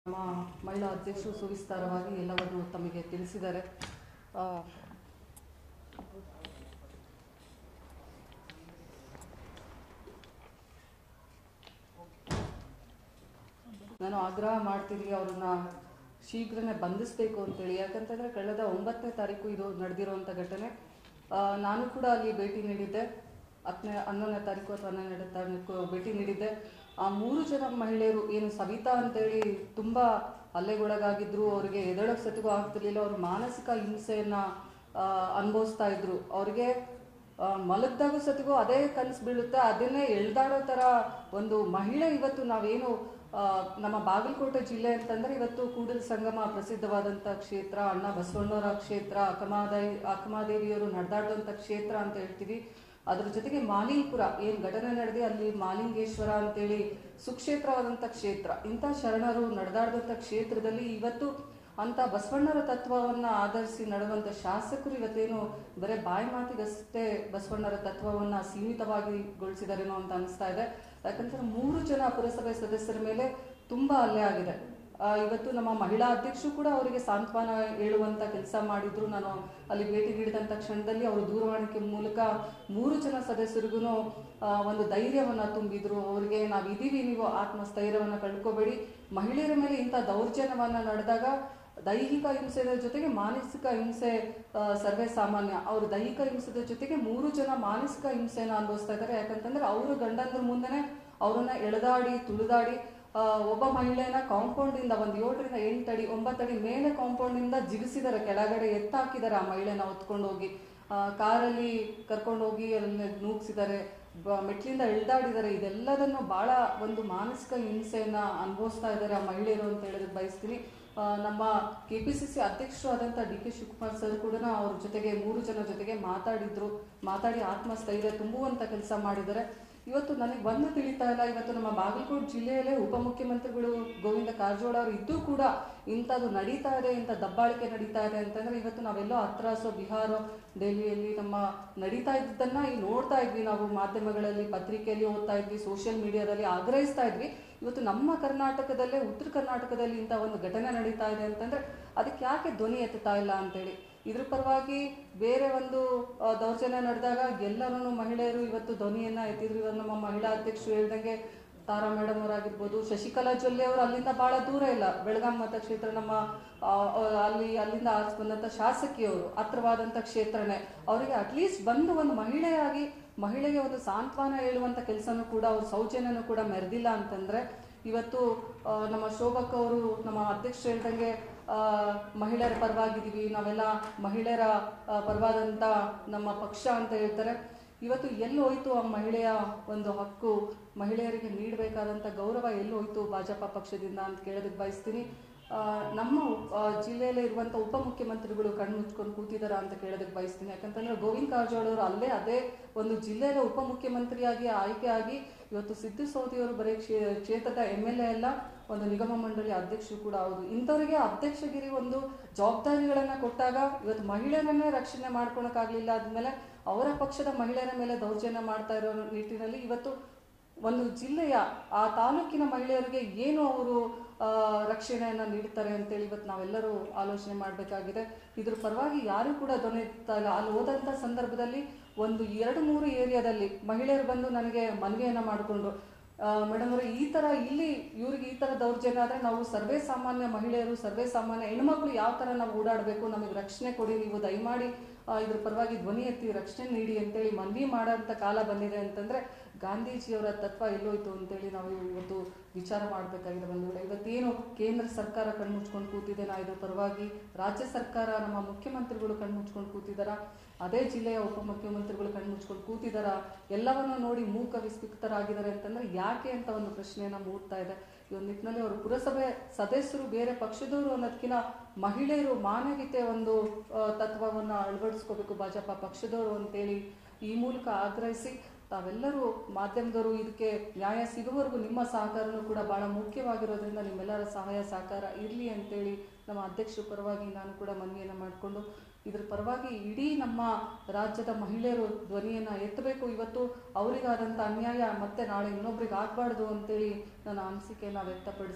ನಮ್ಮ ಮಹಿಳಾ ಅಧ್ಯಕ್ಷರು ಸುವಿಸ್ತಾರವಾಗಿ ಎಲ್ಲವನ್ನು ತಮಗೆ ತಿಳಿಸಿದ್ದಾರೆ ಆ, ನಾನು ಆಗ್ರಹ ಮಾಡ್ತೀನಿ ಅವ್ರನ್ನ ಶೀಘ್ರನೇ ಬಂಧಿಸಬೇಕು ಅಂತೇಳಿ ಯಾಕಂತಂದ್ರೆ ಕಳೆದ ಒಂಬತ್ತನೇ ತಾರೀಕು ಇದು ನಡೆದಿರುವಂಥ ಘಟನೆ ಆ, ನಾನು ಕೂಡ ಅಲ್ಲಿ ಭೇಟಿ ನೀಡಿದ್ದೆ ಹತ್ತನೇ ಹನ್ನೊಂದನೇ ತಾರೀಕು ಅಥವಾ ಹನ್ನೆರಡನೇ ತಾರೀಕು ಭೇಟಿ ನೀಡಿದ್ದೆ ಆ ಮೂರು ಜನ ಮಹಿಳೆಯರು ಏನು ಸವಿತಾ ಅಂತೇಳಿ ತುಂಬಾ ಹಲ್ಲೆಗೊಳಗಾಗಿದ್ರು ಅವರಿಗೆ ಎದಳಕ್ ಸತಿಗೂ ಆಗ್ತಿರ್ಲಿಲ್ಲ ಅವ್ರು ಮಾನಸಿಕ ಹಿಂಸೆಯನ್ನ ಆ, ಅನುಭವಿಸ್ತಾ ಇದ್ರು ಅವ್ರಿಗೆ ಆ, ಮಲಗ್ದಾಗೂ ಸತಿಗೂ ಅದೇ ಕನಸು ಬೀಳುತ್ತೆ ಅದನ್ನೇ ಎಳ್ದಾಡೋ ತರ ಒಂದು ಮಹಿಳೆ ಇವತ್ತು ನಾವೇನು ಆ, ನಮ್ಮ ಬಾಗಲಕೋಟೆ ಜಿಲ್ಲೆ ಅಂತಂದ್ರೆ ಇವತ್ತು ಕೂಡಲ ಸಂಗಮ ಪ್ರಸಿದ್ಧವಾದಂತ ಕ್ಷೇತ್ರ ಅಣ್ಣ ಬಸವಣ್ಣವರ ಕ್ಷೇತ್ರ ಅಕ್ಕಮಾದೇವಿ ಅಕ್ಕಮಾದೇವಿಯವರು ನಡೆದಾಡುವಂತ ಕ್ಷೇತ್ರ ಅಂತ ಹೇಳ್ತೀವಿ ಅದ್ರ ಜೊತೆಗೆ ಮಾಲಿಂಗ್ಪುರ ಏನ್ ಘಟನೆ ನಡೆದಿ ಅಲ್ಲಿ ಮಾಲಿಂಗೇಶ್ವರ ಅಂತೇಳಿ ಸುಕ್ಷೇತ್ರವಾದಂತ ಕ್ಷೇತ್ರ ಇಂಥ ಶರಣರು ನಡೆದಾಡಿದಂಥ ಕ್ಷೇತ್ರದಲ್ಲಿ ಇವತ್ತು ಅಂತ ಬಸವಣ್ಣರ ತತ್ವವನ್ನ ಆಧರಿಸಿ ನಡೆಯುವಂತ ಶಾಸಕರು ಇವತ್ತೇನು ಬರೇ ಬಾಯಿ ಮಾತಿಗಷ್ಟೇ ಬಸವಣ್ಣರ ತತ್ವವನ್ನ ಸೀಮಿತವಾಗಿ ಗೊಳಿಸಿದಾರೇನೋ ಅಂತ ಅನಿಸ್ತಾ ಇದೆ ಯಾಕಂದ್ರೆ ಮೂರು ಜನ ಪುರಸಭೆ ಸದಸ್ಯರ ಮೇಲೆ ತುಂಬಾ ಹಲ್ಲೆ ಆಗಿದೆ ಆ, ಇವತ್ತು ನಮ್ಮ ಮಹಿಳಾ ಅಧ್ಯಕ್ಷರು ಕೂಡ ಅವರಿಗೆ ಸಾಂತ್ವನ ಹೇಳುವಂತ ಕೆಲಸ ಮಾಡಿದ್ರು ನಾನು ಅಲ್ಲಿ ಭೇಟಿ ನೀಡಿದಂತ ಕ್ಷಣದಲ್ಲಿ ಅವರು ದೂರವಾಣಿ ಮೂಲಕ ಮೂರು ಜನ ಸದಸ್ಯರಿಗೂ ಒಂದು ಧೈರ್ಯವನ್ನ ತುಂಬಿದ್ರು ಅವರಿಗೆ ನಾವು ಇದೀವಿ ನೀವು ಆತ್ಮಸ್ಥೈರ್ಯವನ್ನ ಕಳ್ಕೋಬೇಡಿ ಮಹಿಳೆಯರ ಮೇಲೆ ಇಂಥ ದೌರ್ಜನ್ಯವನ್ನ ನಡೆದಾಗ ದೈಹಿಕ ಹಿಂಸೆಯ ಜೊತೆಗೆ ಮಾನಸಿಕ ಹಿಂಸೆ ಆ, ಸರ್ವೇ ಸಾಮಾನ್ಯ ಅವರು ದೈಹಿಕ ಹಿಂಸೆದ ಜೊತೆಗೆ ಮೂರು ಜನ ಮಾನಸಿಕ ಹಿಂಸೆನ ಅನುಭವಿಸ್ತಾ ಇದ್ದಾರೆ ಯಾಕಂತಂದ್ರೆ ಅವರು ಗಂಡಂದ್ರ ಮುಂದೆನೆ ಅವರನ್ನ ಎಳೆದಾಡಿ ತುಳಿದಾಡಿ ಆ, ಒಬ್ಬ ಮಹಿಳೆಯನ್ನ ಕಾಂಪೌಂಡ್ ಇಂದ ಒಂದು ಏಳರಿಂದ ಎಂಟು ಅಡಿ ಒಂಬತ್ತು ಅಡಿ ಮೇಲೆ ಕಾಂಪೌಂಡ್ ಇಂದ ಜಿಗಿಸಿದ್ದಾರೆ ಕೆಳಗಡೆ ಎತ್ತಾಕಿದ್ದಾರೆ ಆ ಮಹಿಳೆನ ಹೊತ್ಕೊಂಡು ಹೋಗಿ ಆ, ಕಾರಲ್ಲಿ ಕರ್ಕೊಂಡು ಹೋಗಿ ಅಲ್ಲಿ ನೂಗ್ಸಿದ್ದಾರೆ ಬ- ಮೆಟ್ಲಿಂದ ಎಳ್ದಾಡಿದ್ದಾರೆ ಇದೆಲ್ಲದನ್ನು ಬಹಳ ಒಂದು ಮಾನಸಿಕ ಹಿಂಸೆಯನ್ನ ಅನುಭವಿಸ್ತಾ ಇದ್ದಾರೆ ಆ ಮಹಿಳೆಯರು ಅಂತ ಹೇಳೋದಕ್ಕೆ ಬಯಸ್ತೀನಿ ಆ, ನಮ್ಮ ಕೆ ಪಿ ಸಿ ಸಿ ಅಧ್ಯಕ್ಷರು ಆದಂತ ಡಿ ಕೆ ಶಿವಕುಮಾರ್ ಸರ್ ಕೂಡ ಅವ್ರ ಜೊತೆಗೆ ಮೂರು ಜನ ಜೊತೆಗೆ ಮಾತಾಡಿದ್ರು ಮಾತಾಡಿ ಆತ್ಮಸ್ಥೈರ್ಯ ತುಂಬುವಂತ ಕೆಲಸ ಮಾಡಿದ್ದಾರೆ ಇವತ್ತು ನನಗೆ ಒಂದು ತಿಳಿತಾ ಇಲ್ಲ ಇವತ್ತು ನಮ್ಮ ಬಾಗಲಕೋಟೆ ಜಿಲ್ಲೆಯಲ್ಲೇ ಉಪಮುಖ್ಯಮಂತ್ರಿಗಳು ಗೋವಿಂದ ಕಾರಜೋಳ ಅವರು ಇದ್ದು ಕೂಡ ಇಂಥದ್ದು ನಡೀತಾ ಇದೆ ಇಂಥ ದಬ್ಬಾಳಿಕೆ ನಡೀತಾ ಇದೆ ಅಂತಂದ್ರೆ ಇವತ್ತು ನಾವೆಲ್ಲೋ ಹತ್ರಾಸೋ ಬಿಹಾರ ಡೆಲ್ಲಿಯಲ್ಲಿ ನಮ್ಮ ನಡೀತಾ ಇದ್ದದನ್ನ ಈ ನೋಡ್ತಾ ಇದ್ವಿ ನಾವು ಮಾಧ್ಯಮಗಳಲ್ಲಿ ಪತ್ರಿಕೆಯಲ್ಲಿ ಓದ್ತಾ ಇದ್ವಿ ಸೋಷಿಯಲ್ ಮೀಡಿಯಾದಲ್ಲಿ ಆಗ್ರಹಿಸ್ತಾ ಇದ್ವಿ ಇವತ್ತು ನಮ್ಮ ಕರ್ನಾಟಕದಲ್ಲೇ ಉತ್ತರ ಕರ್ನಾಟಕದಲ್ಲಿ ಇಂಥ ಒಂದು ಘಟನೆ ನಡೀತಾ ಇದೆ ಅಂತಂದ್ರೆ ಅದಕ್ಕೆ ಯಾಕೆ ಧ್ವನಿ ಎತ್ತುತ್ತಾ ಇಲ್ಲ ಅಂತೇಳಿ ಇದ್ರ ಪರವಾಗಿ ಬೇರೆ ಒಂದು ಆ, ದೌರ್ಜನ್ಯ ನಡೆದಾಗ ಎಲ್ಲರೂ ಮಹಿಳೆಯರು ಇವತ್ತು ಧ್ವನಿಯನ್ನ ಎತ್ತಿದ್ರು ಇವಾಗ ನಮ್ಮ ಮಹಿಳಾ ಅಧ್ಯಕ್ಷರು ಹೇಳ್ದಂಗೆ ತಾರಾ ಮೇಡಮ್ ಅವರಾಗಿರ್ಬೋದು ಶಶಿಕಲಾ ಜೊಲ್ಲೆ ಅವರು ಅಲ್ಲಿಂದ ಬಹಳ ದೂರ ಇಲ್ಲ ಬೆಳಗಾಂ ಮತಕ್ಷೇತ್ರ ನಮ್ಮ ಆ, ಆ, ಅಲ್ಲಿ ಅಲ್ಲಿಂದ ಆರಿಸಿ ಬಂದಂತ ಶಾಸಕಿಯವರು ಹತ್ರವಾದಂತ ಕ್ಷೇತ್ರನೇ ಅವರಿಗೆ ಅಟ್ಲೀಸ್ಟ್ ಬಂದು ಒಂದು ಮಹಿಳೆಯಾಗಿ ಮಹಿಳೆಗೆ ಒಂದು ಸಾಂತ್ವನ ಹೇಳುವಂತ ಕೆಲಸನೂ ಕೂಡ ಅವ್ರ ಸೌಜನ್ಯನೂ ಕೂಡ ಮೆರೆದಿಲ್ಲ ಅಂತಂದ್ರೆ ಇವತ್ತು ಆ, ನಮ್ಮ ಶೋಭಕ್ ಅವರು ನಮ್ಮ ಅಧ್ಯಕ್ಷರು ಹೇಳ್ದಂಗೆ ಆ, ಮಹಿಳೆಯರ ಪರವಾಗಿದ್ದೀವಿ ನಾವೆಲ್ಲ ಮಹಿಳೆಯರ ಆ, ಪರವಾದಂತ ನಮ್ಮ ಪಕ್ಷ ಅಂತ ಹೇಳ್ತಾರೆ ಇವತ್ತು ಎಲ್ಲಿ ಹೋಯ್ತು ಆ ಮಹಿಳೆಯ ಒಂದು ಹಕ್ಕು ಮಹಿಳೆಯರಿಗೆ ನೀಡಬೇಕಾದಂತ ಗೌರವ ಎಲ್ಲಿ ಹೋಯ್ತು ಭಾಜಪಾ ಪಕ್ಷದಿಂದ ಅಂತ ಕೇಳೋದಕ್ಕೆ ಬಯಸ್ತೀನಿ ಆ, ನಮ್ಮ ಆ, ಜಿಲ್ಲೆಯಲ್ಲೇ ಇರುವಂತ ಉಪಮುಖ್ಯಮಂತ್ರಿಗಳು ಕಣ್ಣು ಮುಚ್ಕೊಂಡು ಕೂತಿದಾರ ಅಂತ ಕೇಳೋದಕ್ಕೆ ಬಯಸ್ತೀನಿ ಯಾಕಂತಂದ್ರೆ ಗೋವಿಂದ ಕಾರಜೋಳ ಅವರು ಅಲ್ಲೇ ಅದೇ ಒಂದು ಜಿಲ್ಲೆಯ ಉಪಮುಖ್ಯಮಂತ್ರಿಯಾಗಿ ಆಯ್ಕೆಯಾಗಿ ಇವತ್ತು ಸಿದ್ದು ಸೌದಿಯವರು ಬರೀ ಕ್ಷೇ- ಕ್ಷೇತ್ರದ ಎಮ್ ಎಲ್ ಎ ಅಲ್ಲ ಒಂದು ನಿಗಮ ಮಂಡಳಿ ಅಧ್ಯಕ್ಷರು ಕೂಡ ಹೌದು ಇಂಥವರಿಗೆ ಅಧ್ಯಕ್ಷಗಿರಿ ಒಂದು ಜವಾಬ್ದಾರಿಗಳನ್ನ ಕೊಟ್ಟಾಗ ಇವತ್ತು ಮಹಿಳೆಯರನ್ನೇ ರಕ್ಷಣೆ ಮಾಡ್ಕೊಳಕ್ಕಾಗ್ಲಿಲ್ಲ ಆದ್ಮೇಲೆ ಅವರ ಪಕ್ಷದ ಮಹಿಳೆಯರ ಮೇಲೆ ದೌರ್ಜನ್ಯ ಮಾಡ್ತಾ ಇರೋ ನಿಟ್ಟಿನಲ್ಲಿ ಇವತ್ತು ಒಂದು ಜಿಲ್ಲೆಯ ಆ ತಾಲೂಕಿನ ಮಹಿಳೆಯರಿಗೆ ಏನು ಅವರು ಆ, ರಕ್ಷಣೆಯನ್ನ ನೀಡ್ತಾರೆ ಅಂತೇಳಿ ಇವತ್ತು ನಾವೆಲ್ಲರೂ ಆಲೋಚನೆ ಮಾಡಬೇಕಾಗಿದೆ ಇದ್ರ ಪರವಾಗಿ ಯಾರು ಕೂಡ ಧ್ವನಿ ಎತ್ತಾ ಇಲ್ಲ ಅಲ್ಲಿ ಹೋದಂತ ಸಂದರ್ಭದಲ್ಲಿ ಒಂದು ಎರಡು ಮೂರು ಏರಿಯಾದಲ್ಲಿ ಮಹಿಳೆಯರು ಬಂದು ನನಗೆ ಮನವಿಯನ್ನ ಮಾಡಿಕೊಂಡು ಮೇಡಮ್ ಅವರು ಈ ತರ ಇಲ್ಲಿ ಇವ್ರಿಗೆ ಈ ತರ ದೌರ್ಜನ್ಯ ಆದ್ರೆ ನಾವು ಸರ್ವೇ ಸಾಮಾನ್ಯ ಮಹಿಳೆಯರು ಸರ್ವೇ ಸಾಮಾನ್ಯ ಹೆಣ್ಮಕ್ಳು ಯಾವ ತರ ನಾವು ಓಡಾಡಬೇಕು ನಮಗೆ ರಕ್ಷಣೆ ಕೊಡಿ ನೀವು ದಯಮಾಡಿ ಆ, ಇದ್ರ ಪರವಾಗಿ ಧ್ವನಿ ಎತ್ತಿ ರಕ್ಷಣೆ ನೀಡಿ ಅಂತೇಳಿ ಮನವಿ ಮಾಡೋಂಥ ಕಾಲ ಬಂದಿದೆ ಅಂತಂದ್ರೆ ಗಾಂಧೀಜಿಯವರ ತತ್ವ ಎಲ್ಲೋಯ್ತು ಅಂತೇಳಿ ನಾವು ಇವತ್ತು ವಿಚಾರ ಮಾಡಬೇಕಾಗಿದೆ ಬಂಧುಗಳೇ ಇವತ್ತೇನು ಕೇಂದ್ರ ಸರ್ಕಾರ ಕಣ್ಮುಚ್ಕೊಂಡು ಕೂತಿದೆ ನಾ ಇದ್ರ ಪರವಾಗಿ ರಾಜ್ಯ ಸರ್ಕಾರ ನಮ್ಮ ಮುಖ್ಯಮಂತ್ರಿಗಳು ಕಣ್ಮುಚ್ಕೊಂಡು ಕೂತಿದಾರ ಅದೇ ಜಿಲ್ಲೆಯ ಉಪಮುಖ್ಯಮಂತ್ರಿಗಳು ಕಣ್ಮುಚ್ಕೊಂಡು ಕೂತಿದಾರ ಎಲ್ಲವನ್ನೂ ನೋಡಿ ಮೂಕ ವಿಸ್ಮಿತರಾಗಿದ್ದಾರೆ ಅಂತಂದ್ರೆ ಯಾಕೆ ಅಂತ ಒಂದು ಪ್ರಶ್ನೆಯನ್ನ ಮೂಡ್ತಾ ಇದೆ ಈ ಒಂದು ನಿಟ್ಟಿನಲ್ಲಿ ಅವರು ಪುರಸಭೆ ಸದಸ್ಯರು ಬೇರೆ ಪಕ್ಷದವರು ಅನ್ನೋದಕ್ಕಿಂತ ಮಹಿಳೆಯರು ಮಾನವೀಯತೆ ಒಂದು ಆ, ತತ್ವವನ್ನ ಅಳವಡಿಸ್ಕೋಬೇಕು ಭಾಜಪಾ ಪಕ್ಷದವರು ಅಂತೇಳಿ ಈ ಮೂಲಕ ಆಗ್ರಹಿಸಿ ತಾವೆಲ್ಲರೂ ಮಾಧ್ಯಮದವರು ಇದಕ್ಕೆ ನ್ಯಾಯ ಸಿಗುವವರೆಗೂ ನಿಮ್ಮ ಸಹಕಾರನೂ ಕೂಡ ಬಹಳ ಮುಖ್ಯವಾಗಿರೋದ್ರಿಂದ ನಿಮ್ಮೆಲ್ಲರ ಸಹಾಯ ಸಹಕಾರ ಇರಲಿ ಅಂತೇಳಿ ನಮ್ಮ ಅಧ್ಯಕ್ಷರ ಪರವಾಗಿ ನಾನು ಕೂಡ ಮನವಿಯನ್ನು ಮಾಡಿಕೊಂಡು ಇದ್ರ ಪರವಾಗಿ ಇಡೀ ನಮ್ಮ ರಾಜ್ಯದ ಮಹಿಳೆಯರು ಧ್ವನಿಯನ್ನ ಎತ್ತಬೇಕು ಇವತ್ತು ಅವರಿಗಾದಂಥ ಅನ್ಯಾಯ ಮತ್ತೆ ನಾಳೆ ಇನ್ನೊಬ್ರಿಗೆ ಆಗ್ಬಾರ್ದು ಅಂತೇಳಿ ನನ್ನ ಅನಿಸಿಕೆಯನ್ನು ವ್ಯಕ್ತಪಡಿಸಿ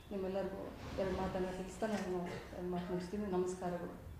ನಿಮ್ಮೆಲ್ಲರಿಗೂ ಎರಡು ಮಾತನ್ನು ತಿಳಿಸ್ತಾ ನಾನು ಎರಡು ಮಾತು ಮುಗಿಸ್ತೀನಿ ನಮಸ್ಕಾರಗಳು